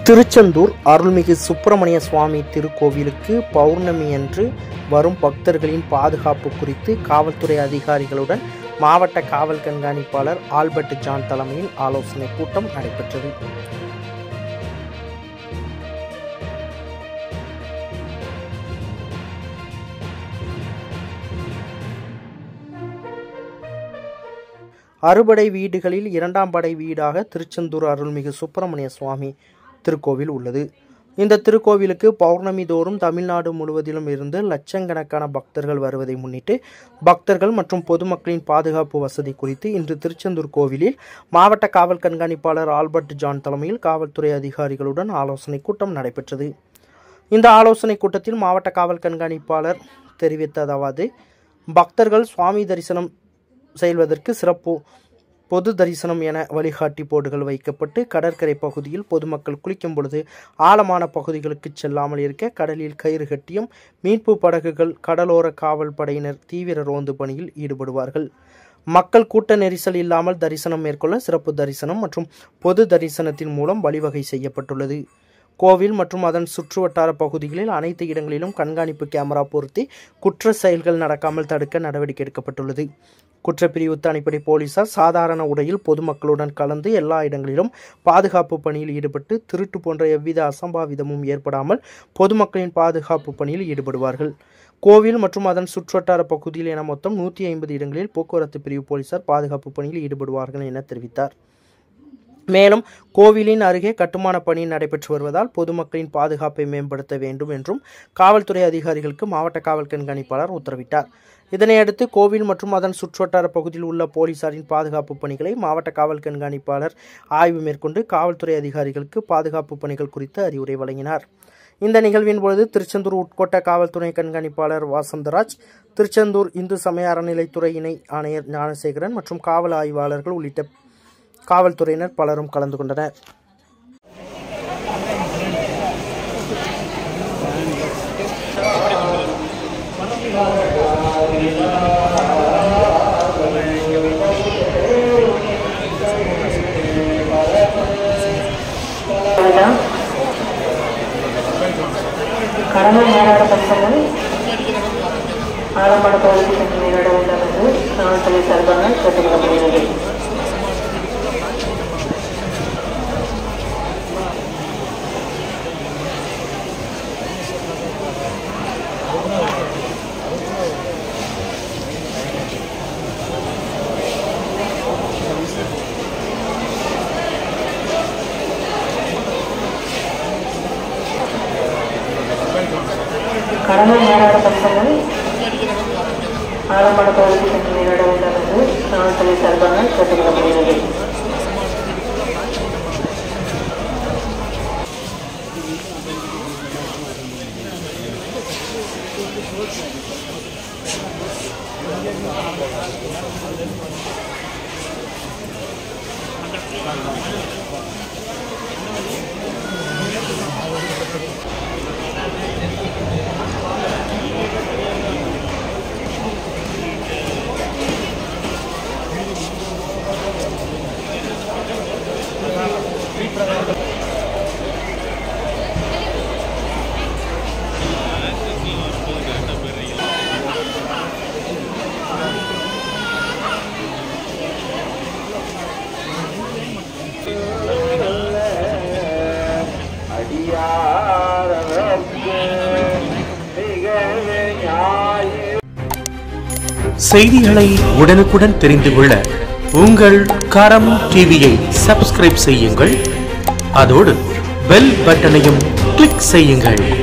திருச்செந்தூர் அருள்மிகு சுப்பிரமணிய சுவாமி திருக்கோவிலுக்கு பௌர்ணமி அன்று வரும் பக்தர்களின் பாதுகாப்பு குறித்து காவல்துறை அதிகாரிகளுடன் மாவட்ட காவல் கண்காணிப்பாளர் ஆல்பர்ட் ஜான் தலைமையில் ஆலோசனை கூட்டம் நடைபெற்றது அறுபடை வீடுகளில் இரண்டாம் படை வீடாக திருச்செந்தூர் அருள்மிகு சுப்பிரமணிய சுவாமி திருக்கோவில் உள்ளது இந்த திருக்கோவிலுக்கு பௌர்ணமி தோறும் தமிழ்நாடு முழுவதிலும் இருந்து லட்சக்கணக்கான பக்தர்கள் வருவதை முன்னிட்டு பக்தர்கள் மற்றும் பொதுமக்களின் பாதுகாப்பு வசதி குறித்து இன்று திருச்செந்தூர் கோவிலில் மாவட்ட காவல் கண்காணிப்பாளர் ஆல்பர்ட் ஜான் தலைமையில் காவல்துறை அதிகாரிகளுடன் ஆலோசனை கூட்டம் நடைபெற்றது இந்த ஆலோசனை கூட்டத்தில் மாவட்ட காவல் கண்காணிப்பாளர் தெரிவித்ததாவது பக்தர்கள் சுவாமி தரிசனம் செய்வதற்கு சிறப்பு பொது தரிசனம் என வழிகாட்டி போர்டுகள் வைக்கப்பட்டு கடற்கரை பகுதியில் பொதுமக்கள் குளிக்கும் பொழுது ஆழமான பகுதிகளுக்கு செல்லாமல் இருக்க கடலில் கயிறு கட்டியும் மீட்பு படகுகள் கடலோர காவல் படையினர் தீவிர ரோந்து பணியில் ஈடுபடுவார்கள் மக்கள் கூட்ட நெரிசல் இல்லாமல் தரிசனம் மேற்கொள்ள சிறப்பு தரிசனம் மற்றும் பொது தரிசனத்தின் மூலம் வழிவகை செய்யப்பட்டுள்ளது கோவில் மற்றும் அதன் சுற்றுவட்டார பகுதிகளில் அனைத்து இடங்களிலும் கண்காணிப்பு கேமரா பொருத்தி குற்ற செயல்கள் நடக்காமல் தடுக்க நடவடிக்கை எடுக்கப்பட்டுள்ளது குற்றப்பிரிவு தனிப்படை போலீசார் சாதாரண உடையில் பொதுமக்களுடன் கலந்து எல்லா இடங்களிலும் பாதுகாப்பு பணியில் ஈடுபட்டு திருட்டு போன்ற எவ்வித அசம்பாவிதமும் ஏற்படாமல் பொதுமக்களின் பாதுகாப்பு பணியில் ஈடுபடுவார்கள் கோவில் மற்றும் அதன் சுற்றுவட்டார பகுதியில் என மொத்தம் நூற்றி ஐம்பது இடங்களில் போக்குவரத்து பிரிவு போலீசார் பாதுகாப்பு பணியில் ஈடுபடுவார்கள் என தெரிவித்தார் மேலும் கோவிலின் அருகே கட்டுமான பணி நடைபெற்று வருவதால் பொதுமக்களின் பாதுகாப்பை மேம்படுத்த வேண்டும் என்றும் காவல்துறை அதிகாரிகளுக்கு மாவட்ட காவல் கண்காணிப்பாளர் உத்தரவிட்டார் இதனையடுத்து கோவில் மற்றும் அதன் சுற்றுவட்டார பகுதியில் உள்ள போலீசாரின் பாதுகாப்பு பணிகளை மாவட்ட காவல் கண்காணிப்பாளர் ஆய்வு மேற்கொண்டு காவல்துறை அதிகாரிகளுக்கு பாதுகாப்பு பணிகள் குறித்து அறிவுரை வழங்கினார் இந்த நிகழ்வின் பொழுது திருச்செந்தூர் உட்கோட்ட காவல்துறை கண்காணிப்பாளர் வாசந்தராஜ் திருச்செந்தூர் இந்து சமய அறநிலைத்துறை இணை ஆணையர் ஞானசேகரன் மற்றும் காவல் ஆய்வாளர்கள் உள்ளிட்ட காவல்துறையினர் பலரும் கலந்து கொண்டனர் கடவுள் நேராட பக்தர்கள் ஆலமட பகுதிக்கு சென்று நீராட வேண்டும் என்று காவல்துறை சார்பாக கேட்டுக்கொள்ளப்படுகிறது கடவுள் நேராட பக்தர்கள் ஆலமட பகுதிக்கு சென்று நீராட வேண்டும் என்று காவல்துறை சார்பாக கேட்டுக்கொள்ளப்படுகிறது செய்திகளை உடனுக்குடன் தெரிந்து கொள்ள உங்கள் கரம் டிவியை சப்ஸ்கிரைப் செய்யுங்கள் அதோடு பெல் பட்டனையும் கிளிக் செய்யுங்கள்